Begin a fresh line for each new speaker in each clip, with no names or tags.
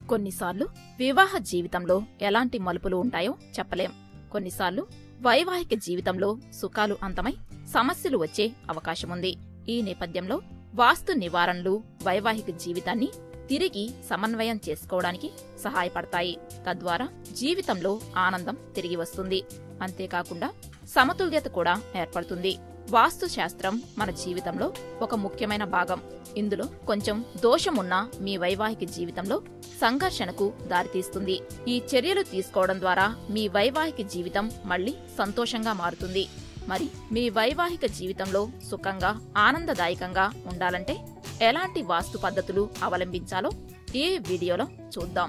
కొన్నిసార్లు వివాహ జీవితంలో ఎలాంటి మలుపులు ఉంటాయో చెప్పలేం కొన్నిసార్లు వైవాహిక జీవితంలో సుఖాలు అంతమై సమస్యలు వచ్చే అవకాశముంది ఈ నేపథ్యంలో వాస్తు నివారణలు వైవాహిక జీవితాన్ని తిరిగి సమన్వయం చేసుకోవడానికి సహాయపడతాయి తద్వారా జీవితంలో ఆనందం తిరిగి వస్తుంది అంతేకాకుండా సమతుల్యత కూడా ఏర్పడుతుంది వాస్తు శాస్త్రం మన జీవితంలో ఒక ముఖ్యమైన భాగం ఇందులో కొంచెం దోషమున్న మీ వైవాహిక జీవితంలో సంఘర్షణకు దారితీస్తుంది ఈ చర్యలు తీసుకోవడం ద్వారా మీ వైవాహిక జీవితం మళ్ళీ సంతోషంగా మారుతుంది మరి మీ వైవాహిక జీవితంలో సుఖంగా ఆనందదాయకంగా ఉండాలంటే ఎలాంటి వాస్తు పద్ధతులు అవలంబించాలో ఈ వీడియోలో చూద్దాం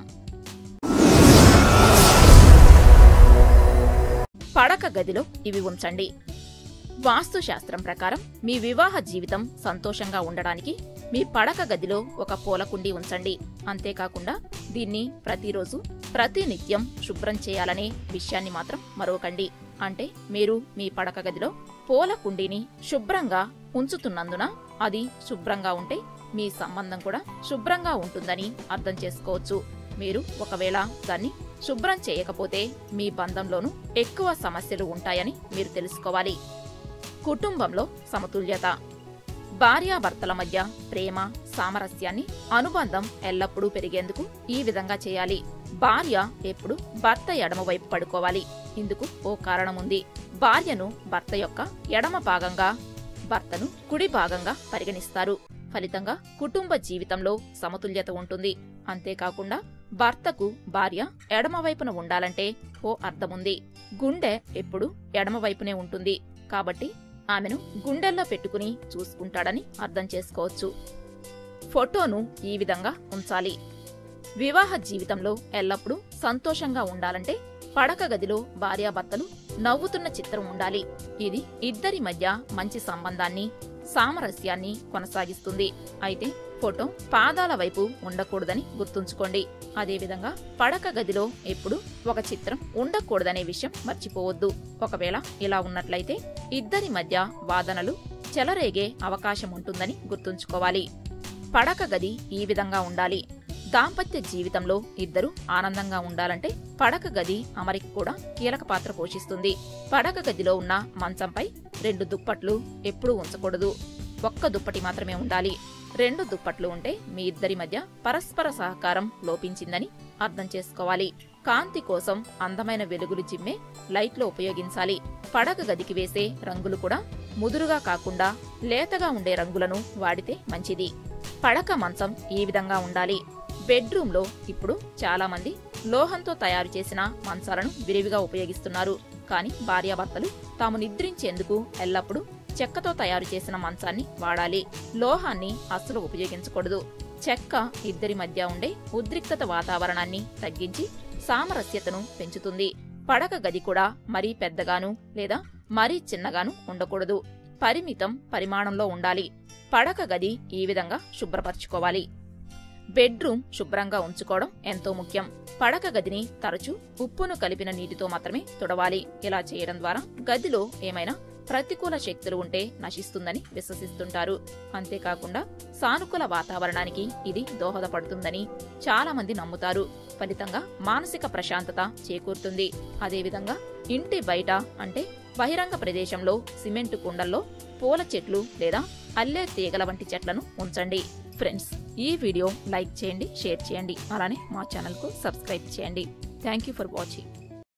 పడక గదిలో ఇవి ఉంచండి వాస్తు శాస్త్రం ప్రకారం మీ వివాహ జీవితం సంతోషంగా ఉండడానికి మీ పడక గదిలో ఒక పూలకుండి ఉంచండి అంతేకాకుండా దీన్ని ప్రతిరోజు ప్రతినిత్యం శుభ్రం చేయాలనే విషయాన్ని మాత్రం మరవకండి అంటే మీరు మీ పడక గదిలో పూల కుండీని శుభ్రంగా ఉంచుతున్నందున అది శుభ్రంగా ఉంటే మీ సంబంధం కూడా శుభ్రంగా ఉంటుందని అర్థం చేసుకోవచ్చు మీరు ఒకవేళ దాన్ని శుభ్రం చేయకపోతే మీ బంధంలోనూ ఎక్కువ సమస్యలు ఉంటాయని మీరు తెలుసుకోవాలి కుటుంబంలో సమతుల్యత భార్యాభర్తల మధ్య ప్రేమ సామరస్యాన్ని అనుబంధం ఎల్లప్పుడూ పెరిగేందుకు ఈ విధంగా చేయాలి భార్య ఎప్పుడు భర్త ఎడమ వైపు పడుకోవాలి ఇందుకు ఓ కారణముంది భార్యను భర్త యొక్క ఎడమ భాగంగా భర్తను కుడి భాగంగా పరిగణిస్తారు ఫలితంగా కుటుంబ జీవితంలో సమతుల్యత ఉంటుంది అంతేకాకుండా భర్తకు భార్య ఎడమవైపున ఉండాలంటే ఓ అర్థముంది గుండె ఎప్పుడు ఎడమవైపునే ఉంటుంది కాబట్టి ఆమెను గుండెల్లో పెట్టుకుని చూసుకుంటాడని అర్థం చేసుకోవచ్చు ఫోటోను ఈ విధంగా ఉంచాలి వివాహ జీవితంలో ఎల్లప్పుడూ సంతోషంగా ఉండాలంటే పడక గదిలో భార్యాభర్తలు నవ్వుతున్న చిత్రం ఉండాలి ఇది ఇద్దరి మధ్య మంచి సంబంధాన్ని సామరస్యాన్ని కొనసాగిస్తుంది అయితే ఫోటో పాదాల వైపు ఉండకూడదని గుర్తుంచుకోండి అదేవిధంగా పడక గదిలో ఎప్పుడు ఒక చిత్రం ఉండకూడదనే విషయం మర్చిపోవద్దు ఒకవేళ ఇలా ఉన్నట్లయితే ఇద్దరి మధ్య వాదనలు చెలరేగే అవకాశం ఉంటుందని గుర్తుంచుకోవాలి పడక గది ఈ విధంగా ఉండాలి దాంపత్య జీవితంలో ఇద్దరు ఆనందంగా ఉండాలంటే పడక గది అమరిక కూడా కీలక పాత్ర పోషిస్తుంది పడక గదిలో ఉన్న మంచంపై రెండు దుప్పట్లు ఎప్పుడూ ఉంచకూడదు ఒక్క దుప్పటి మాత్రమే ఉండాలి రెండు దుప్పట్లు ఉంటే మీ ఇద్దరి మధ్య పరస్పర సహకారం లోపించిందని అర్థం చేసుకోవాలి కాంతి కోసం అందమైన వెలుగులు చిమ్మే లైట్లు ఉపయోగించాలి పడక గదికి వేసే రంగులు కూడా ముదురుగా కాకుండా లేతగా ఉండే రంగులను వాడితే మంచిది పడక మంచం ఈ విధంగా ఉండాలి బెడ్రూమ్ లో ఇప్పుడు చాలా మంది లోహంతో తయారు చేసిన మంచాలను విరివిగా ఉపయోగిస్తున్నారు కానీ భార్యాభర్తలు తాము నిద్రించేందుకు ఎల్లప్పుడూ చెక్కతో తయారు చేసిన మంచాన్ని వాడాలి లోహాన్ని అస్సలు ఉపయోగించకూడదు చెక్క ఇద్దరి మధ్య ఉండే ఉద్రిక్తత వాతావరణాన్ని తగ్గించి సామరస్యతను పెంచుతుంది పడక గది కూడా మరీ పెద్దగాను లేదా మరీ చిన్నగాను ఉండకూడదు పరిమితం పరిమాణంలో ఉండాలి పడక గది ఈ విధంగా శుభ్రపరచుకోవాలి బెడ్రూమ్ శుభ్రంగా ఉంచుకోవడం ఎంతో ముఖ్యం పడక గదిని తరచూ ఉప్పును కలిపిన నీటితో మాత్రమే తుడవాలి ఇలా చేయడం ద్వారా గదిలో ఏమైనా ప్రతికూల శక్తులు ఉంటే నశిస్తుందని విశ్వసిస్తుంటారు అంతేకాకుండా సానుకూల వాతావరణానికి ఇది దోహదపడుతుందని చాలా మంది నమ్ముతారు ఫలితంగా మానసిక ప్రశాంతత చేకూరుతుంది అదేవిధంగా ఇంటి బయట అంటే బహిరంగ ప్రదేశంలో సిమెంటు కుండల్లో పూల చెట్లు లేదా అల్లే తీగల వంటి చెట్లను ఉంచండి ఫ్రెండ్స్ ఈ వీడియో లైక్ చేయండి షేర్ చేయండి అలానే మా ఛానల్కు సబ్స్క్రైబ్ చేయండి థ్యాంక్ యూ ఫర్ వాచింగ్